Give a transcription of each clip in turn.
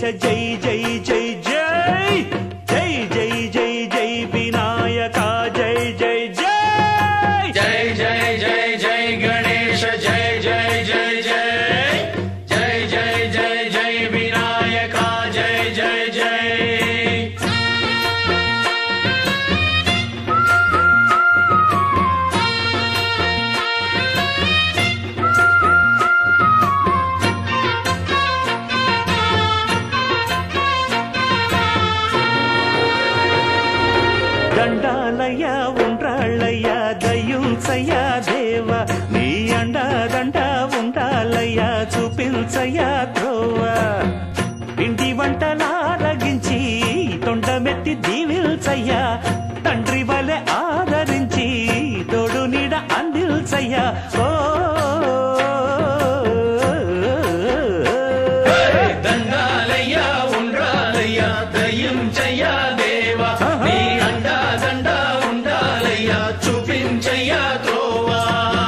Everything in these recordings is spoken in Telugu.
జై జై జై జై జై జై జై జై వినాయక జై జై జై జై జై జై జై గణేశ జై జై జై జై జై జై జై జై వినాయక జై జై జై దండాలయ్య ఉండ్రాళ్ళయ్య దయ్యుంచయ్య దేవ నీ అండ దండ ఉండాలయ్య చూపించయ్య త్రోవ పిండి వంటలారగించి తొండమెత్తి దీవిల్చయ్య తండ్రి వలె ఆదరించి తోడు నీడ అందిల్చయ్య ఓ దండాలయ్యా ఉండ్రాలయ్యా దయ్యం చెయ్యా దేవా నీ అండా దండ ఉండాలయ్యా చూపించయ్యా త్రోవా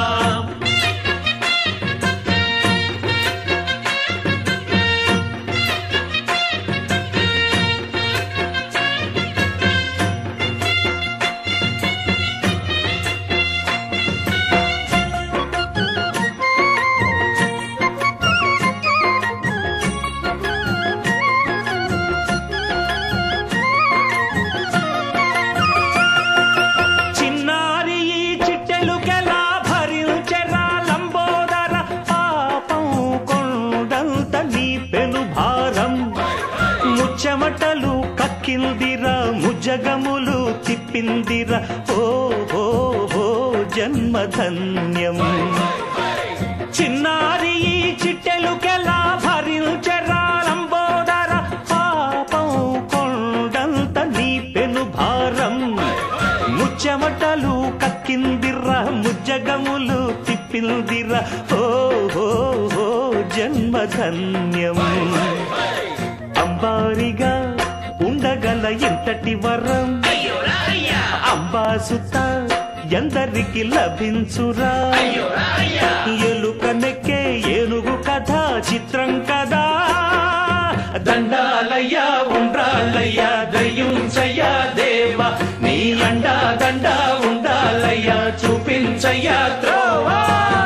చిన్నారి ఈ చిట్టెలుకెలా భరించెరా లంబోదర పాపం కొండంత నీ పెను భారం ముచ్చమటలు కక్కిందిరా ముజ్జగములు తిప్పిందిరా ఓ ఓ ఓ జన్మధన్యం చిన్నారి ఈ చిట్టెలుకెలా భరించెరా లంబోదర పాపం కొండంత నీ పెను భారం ముచ్చమటలు కక్కిందిర్రా ముజ్జగములు తిప్పిందిరా ఓ ఓ ఓ జన్మధన్యం అంబారిగా ఉండగల ఎంతటి వరం అంబాసుత ఎందరికి లభించురా ఎలుక నెక్కే ఏనుగు కథ చిత్రం కదా దండాలయ్యా ఉండ్రాళ్ళయ్యా దయ్యుంచయ్యా దేవా నీ అండా దండ ఉండాలయ్యా చూపించయ్యా త్రోవా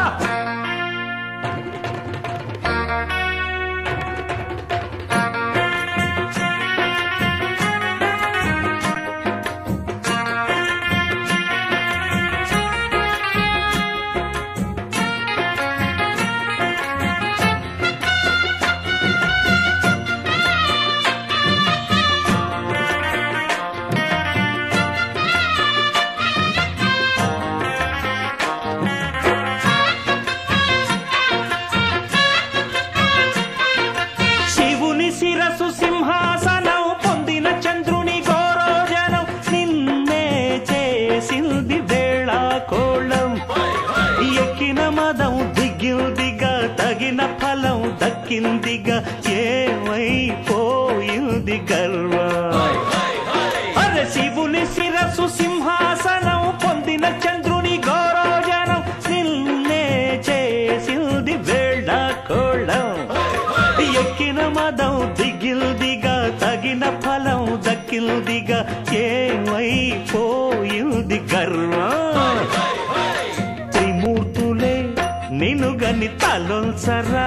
శివుని శిరసు సింహాసనం పొందిన చంద్రుని గౌరోజనం నిన్నే చేసింది వేళ కోళం ఎక్కిన మదం దిగిందిగా తగిన ఫలం దక్కిందిగా ఏమైపోయింది గర్వం అరే శివుని శిరసు సింహాసనం పొందిన చంద్రుని గౌరోజనం నిన్నే చేసింది వేళ కోళం ఎక్కిన మదం దిగిల్దిగా తగిన ఫలం దక్కిల్దిగా ఏమైపోయింది గర్వం త్రిమూర్తులే నిన్ను గని తలొల్సరా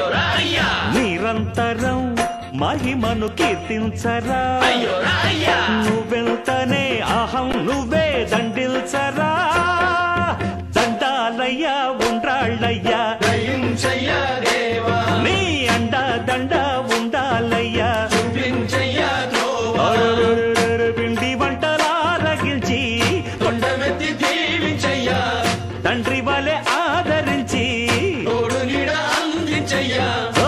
నిరంతరం మహిమను కీర్తించరా నువ్వెంతనే అహం నువ్వే దండిల్చరా దండాలయ్యా ఉండ్రాళ్ళయ్యా దయ్యం చెయ్యా దేవా నీ అండ దండ ఉండాలయ్యా చూపించయ్యా త్రోవా అరరరరర పిండి వంటలారగిల్చి కొండమెత్తి దీవించయ్యా తండ్రి వలె ఆదరించి తోడు నీడ అందించయ్యా ఓ,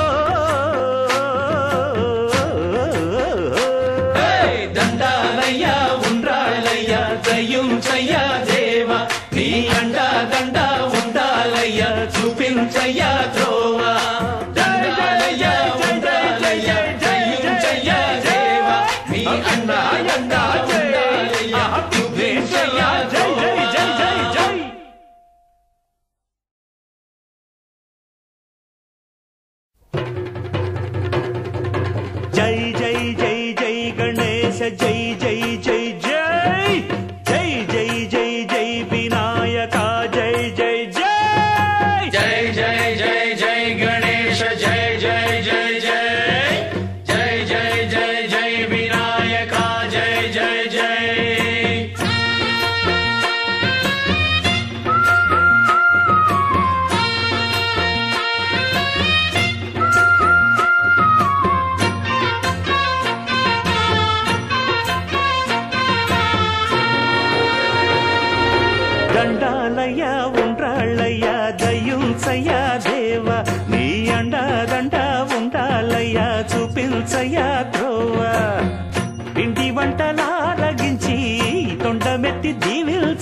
ఏయ్! దండాలయ్యా ఉండ్రాళ్ళయ్యా దయ్యం చెయ్యా దేవా నీ అండా దండ ఉండాలయ్యా చూపించయ్యా త్రోవా దండాలయ్యా ఉండ్రాళ్ళయ్యా దయ్యం చెయ్యా దేవా నీ అండా దండ ఉండాలయ్యా చూపించయ్యా జై జై జై జై జై జై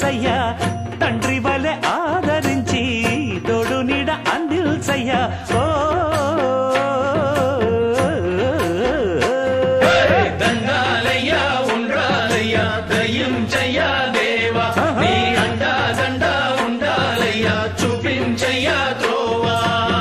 అందిల్చయ్యా తండ్రి వలె ఆదరించి తోడు నీడ అందిల్చయ్యా ఓ దండాలయ్యా ఉండాలయ్యా దయ్యించయ్యా దేవా నీ అండా దండ ఉండాలయ్యా చూపించయ్యా త్రోవా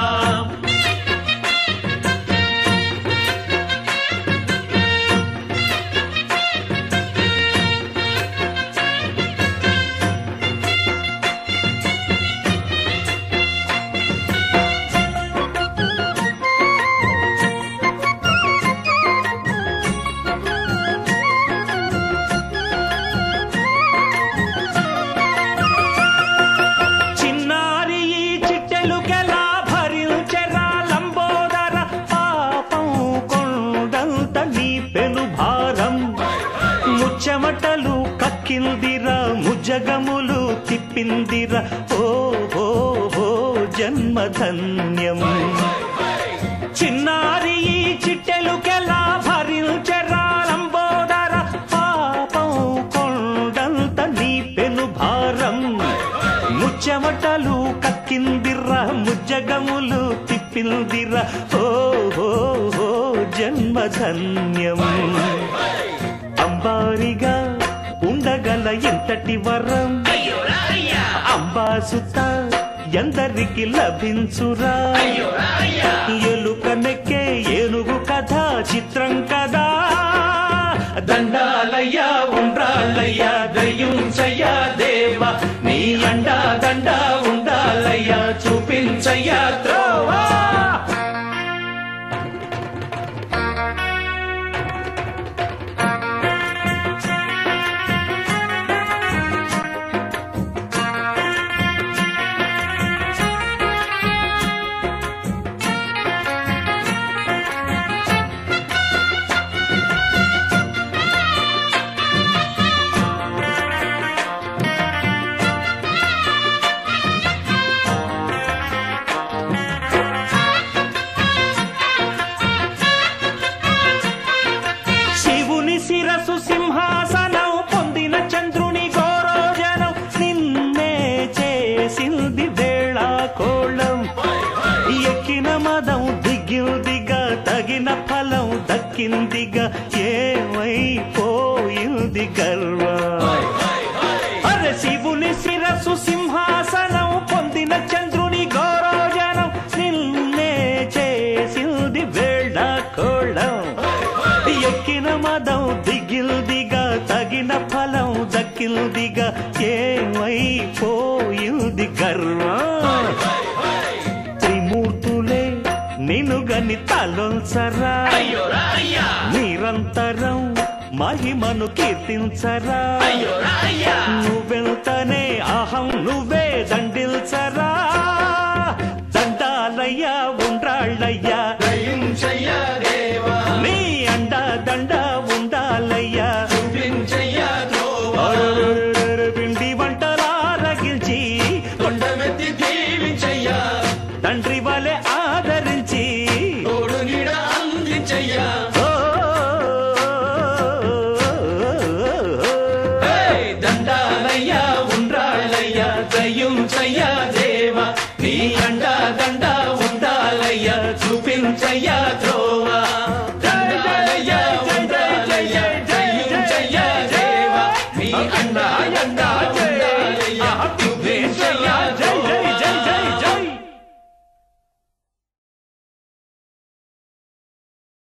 చిన్నారి ఈ చిట్టెలుకెలా భరించెరా లంబోదర పాపం కొండంత నీ పెను భారం ముచ్చమటలు కక్కిందిరా ముజగములు తిప్పిందిరా ఓ ఓ ఓ జన్మధన్యం చిన్నారి ఈ చిట్టెలుకెలా భరించెరా లంబోదర పాపం కొండంత నీ పెను భారం ముచ్చమటలు కక్కిందిర్రా ముజ్జగములు తిప్పిందిరా ఓ ఓ ఓ జన్మధన్యం అంబారిగా ఉండగల ఎంతటి వరం అంబాసుత ఎందరికి లభించురా ఎలుకనెక్కే ఏనుగు కథ చిత్రం కదా దండాలయ్యా ఉండ్రాళ్ళయ్యా దయ్యుంచయ్యా దేవా నీ అండా దండ ఉండాలయ్యా చూపించయ్యా త్రోవా శివుని శిరసు సింహాసనం పొందిన చంద్రుని గౌరోజనం నిన్నే చేసింది వేళ కోళం ఎక్కిన మదం దిగిందిగా తగిన ఫలం దక్కిందిగా ఏమైపోయింది గర్వం అరే శివుని శిరసు సింహాసనం పొందిన చంద్రుని గౌరోజనం నిన్నే చేసింది వేళ కోళం ఎక్కిన మదం దిగిల్దిగా తగిన ఫలం దక్కిల్దిగా ఏమైపోయింది గర్వం త్రిమూర్తులే నిన్ను గని తలొల్సరా అయ్యో రాయ్యా నిరంతరం మహిమను కీర్తించరా అయ్యో రాయ్యా నువ్వెంతనే అహం నువ్వే దండిల్చరా దండాలయ్యా ఉండ్రాళ్ళయ్యా దయ్యుంచయ్యా దేవా నీ అండ దండ ఉండాలయ్యా చూపించయ్యా త్రోవా అరరరరర పిండి వంటలారగిల్చి కొండమెత్తి దీవించయ్యా తండ్రి వలె ఆదరించి తోడు నీడ అందించయ్యా ఓ, ఏయ్! దండాలయ్యా ఉండ్రాళ్ళయ్యా దయ్యుంచయ్యా దేవా నీ అండా